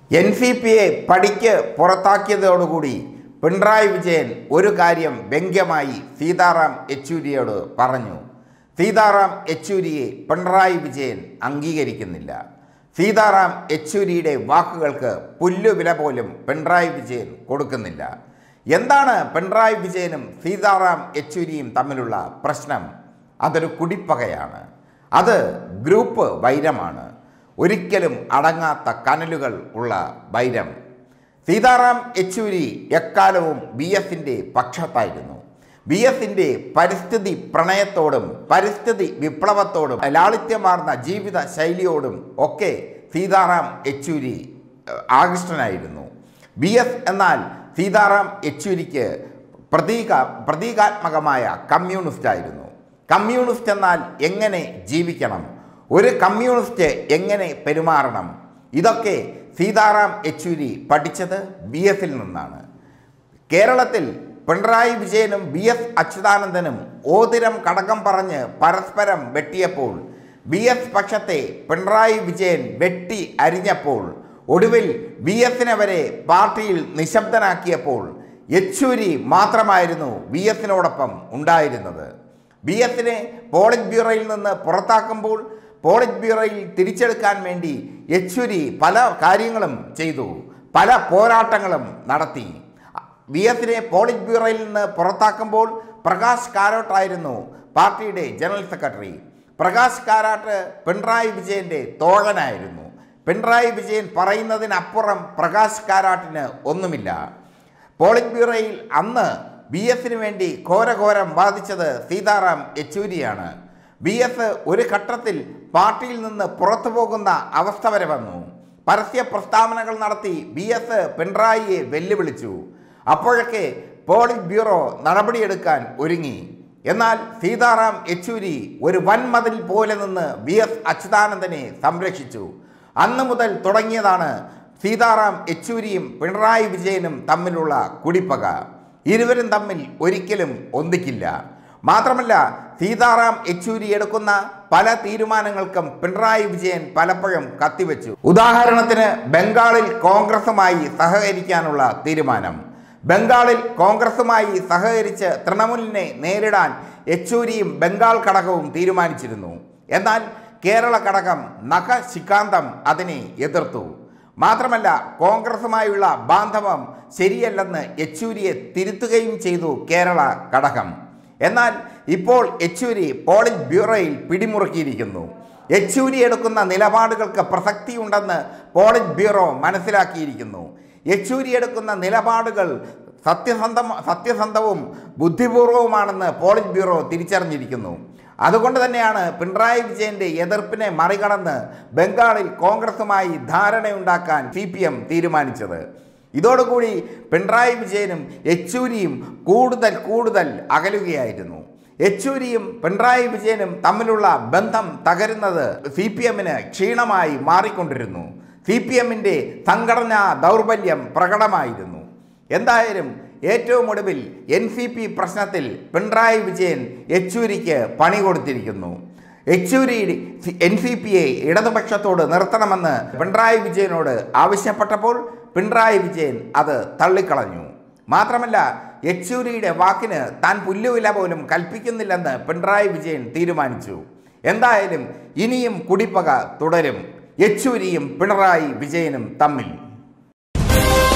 N C പിയെ പടിക്ക് പുറത്താക്കിയതോടുകൂടി പിണറായി വിജയൻ ഒരു കാര്യം വ്യംഗ്യമായി സീതാറാം യെച്ചൂരിയോട് പറഞ്ഞു സീതാറാം യെച്ചൂരിയെ പിണറായി വിജയൻ അംഗീകരിക്കുന്നില്ല സീതാറാം യെച്ചൂരിയുടെ വാക്കുകൾക്ക് പുല്ലുവില പോലും പിണറായി വിജയൻ കൊടുക്കുന്നില്ല എന്താണ് പിണറായി വിജയനും സീതാറാം യെച്ചൂരിയും തമ്മിലുള്ള പ്രശ്നം അതൊരു കുടിപ്പകയാണ് അത് ഗ്രൂപ്പ് വൈരമാണ് ഒരിക്കലും അടങ്ങാത്ത കനലുകൾ ഉള്ള വൈരം സീതാറാം യെച്ചൂരി എക്കാലവും ബി എസിൻ്റെ പക്ഷത്തായിരുന്നു ബി എസിൻ്റെ പരിസ്ഥിതി പ്രണയത്തോടും പരിസ്ഥിതി വിപ്ലവത്തോടും ലാളിത്യമാർന്ന ജീവിത ശൈലിയോടും ഒക്കെ സീതാറാം യെച്ചൂരി ഏഹ്, ആകൃഷ്ടനായിരുന്നു ബി എസ് എന്നാൽ സീതാറാം യെച്ചൂരിക്ക് പ്രതീക പ്രതീകാത്മകമായ കമ്മ്യൂണിസ്റ്റ് ആയിരുന്നു കമ്മ്യൂണിസ്റ്റ് എന്നാൽ എങ്ങനെ ജീവിക്കണം ഒരു കമ്മ്യൂണിസ്റ്റ് എങ്ങനെ പെരുമാറണം ഇതൊക്കെ സീതാറാം യെച്ചൂരി പഠിച്ചത് ബി എസിൽ നിന്നാണ് കേരളത്തിൽ പിണറായി വിജയനും ബി എസ് അച്യുതാനന്ദനും ഓതിരം കടകം പറഞ്ഞ് പരസ്പരം വെട്ടിയപ്പോൾ ബി എസ് പക്ഷത്തെ പിണറായി വിജയൻ വെട്ടി അരിഞ്ഞപ്പോൾ ഒടുവിൽ ബി എസിനെ വരെ പാർട്ടിയിൽ നിശബ്ദനാക്കിയപ്പോൾ യെച്ചൂരി മാത്രമായിരുന്നു ബി എസിനോടൊപ്പം ഉണ്ടായിരുന്നത് ബി എസിനെ പോളിറ്റ് ബ്യൂറോയിൽ നിന്ന് പുറത്താക്കുമ്പോൾ പോളിറ്റ് ബ്യൂറോയിൽ തിരിച്ചെടുക്കാൻ വേണ്ടി യെച്ചൂരി പല കാര്യങ്ങളും ചെയ്തു പല പോരാട്ടങ്ങളും നടത്തി വി എസിനെ പോളിറ്റ് ബ്യൂറോയിൽ നിന്ന് പുറത്താക്കുമ്പോൾ പ്രകാശ് കാരോട്ടായിരുന്നു പാർട്ടിയുടെ ജനറൽ സെക്രട്ടറി പ്രകാശ് കാരാട്ട് പിണറായി വിജയൻ്റെ തോഴനായിരുന്നു പിണറായി വിജയൻ പറയുന്നതിനപ്പുറം പ്രകാശ് കാരാട്ടിന് ഒന്നുമില്ല പോളിറ്റ് ബ്യൂറോയിൽ അന്ന് ബി എസിന് വേണ്ടി ഘോരഘോരം ബാധിച്ചത് സീതാറാം യെച്ചൂരിയാണ് ബി എസ് ഒരു ഘട്ടത്തിൽ പാർട്ടിയിൽ നിന്ന് പുറത്തു പോകുന്ന അവസ്ഥ വരെ വന്നു പരസ്യ പ്രസ്താവനകൾ നടത്തി ബി എസ് പിണറായിയെ വെല്ലുവിളിച്ചു അപ്പോഴൊക്കെ പോളിറ്റ് ബ്യൂറോ നടപടിയെടുക്കാൻ ഒരുങ്ങി എന്നാൽ സീതാറാം യെച്ചൂരി ഒരു വൻമതിൽ പോലെ നിന്ന് വി എസ് അച്യുതാനന്ദനെ സംരക്ഷിച്ചു അന്ന് മുതൽ തുടങ്ങിയതാണ് സീതാറാം യെച്ചൂരിയും പിണറായി വിജയനും തമ്മിലുള്ള കുടിപ്പക ഇരുവരും തമ്മിൽ ഒരിക്കലും ഒന്നിക്കില്ല മാത്രമല്ല സീതാറാം യെച്ചൂരി എടുക്കുന്ന പല തീരുമാനങ്ങൾക്കും പിണറായി വിജയൻ പലപ്പോഴും കത്തിവെച്ചു ഉദാഹരണത്തിന് ബംഗാളിൽ കോൺഗ്രസുമായി സഹകരിക്കാനുള്ള തീരുമാനം ബംഗാളിൽ കോൺഗ്രസുമായി സഹകരിച്ച് തൃണമൂലിനെ നേരിടാൻ യെച്ചൂരിയും ബംഗാൾ ഘടകവും തീരുമാനിച്ചിരുന്നു എന്നാൽ കേരള ഘടകം നഖശിക്കാന്തം അതിനെ എതിർത്തു മാത്രമല്ല കോൺഗ്രസുമായുള്ള ബാന്ധവം ശരിയല്ലെന്ന് യെച്ചൂരിയെ തിരുത്തുകയും ചെയ്തു കേരള ഘടകം എന്നാൽ ഇപ്പോൾ യെച്ചൂരി പോളിറ്റ് ബ്യൂറോയിൽ പിടിമുറുക്കിയിരിക്കുന്നു യെച്ചൂരി എടുക്കുന്ന നിലപാടുകൾക്ക് പ്രസക്തിയുണ്ടെന്ന് പോളിറ്റ് ബ്യൂറോ മനസ്സിലാക്കിയിരിക്കുന്നു യെച്ചൂരി എടുക്കുന്ന നിലപാടുകൾ സത്യസന്ധ സത്യസന്ധവും ബുദ്ധിപൂർവവുമാണെന്ന് പോളിറ്റ് ബ്യൂറോ തിരിച്ചറിഞ്ഞിരിക്കുന്നു അതുകൊണ്ട് തന്നെയാണ് പിണറായി വിജയന്റെ എതിർപ്പിനെ മറികടന്ന് ബംഗാളിൽ കോൺഗ്രസുമായി ധാരണയുണ്ടാക്കാൻ സി പി എം തീരുമാനിച്ചത് ഇതോടുകൂടി പിണറായി വിജയനും യെച്ചൂരിയും കൂടുതൽ കൂടുതൽ അകലുകയായിരുന്നു യെച്ചൂരിയും പിണറായി വിജയനും തമ്മിലുള്ള ബന്ധം തകരുന്നത് സി പി എമ്മിന് ക്ഷീണമായി മാറിക്കൊണ്ടിരുന്നു സി പി എമ്മിൻ്റെ സംഘടനാ ദൗർബല്യം പ്രകടമായിരുന്നു എന്തായാലും ഏറ്റവും ഒടുവിൽ എൻ സി പി പ്രശ്നത്തിൽ പിണറായി വിജയൻ യെച്ചൂരിക്ക് പണി കൊടുത്തിരിക്കുന്നു യെച്ചൂരി എൻ സി പിയെ ഇടതുപക്ഷത്തോട് നിർത്തണമെന്ന് പിണറായി വിജയനോട് ആവശ്യപ്പെട്ടപ്പോൾ പിണറായി വിജയൻ അത് തള്ളിക്കളഞ്ഞു മാത്രമല്ല യെച്ചൂരിയുടെ വാക്കിന് താൻ പുല്ലുവില പോലും കൽപ്പിക്കുന്നില്ലെന്ന് പിണറായി വിജയൻ തീരുമാനിച്ചു എന്തായാലും ഇനിയും കുടിപ്പക തുടരും യെച്ചൂരിയും പിണറായി വിജയനും തമ്മിൽ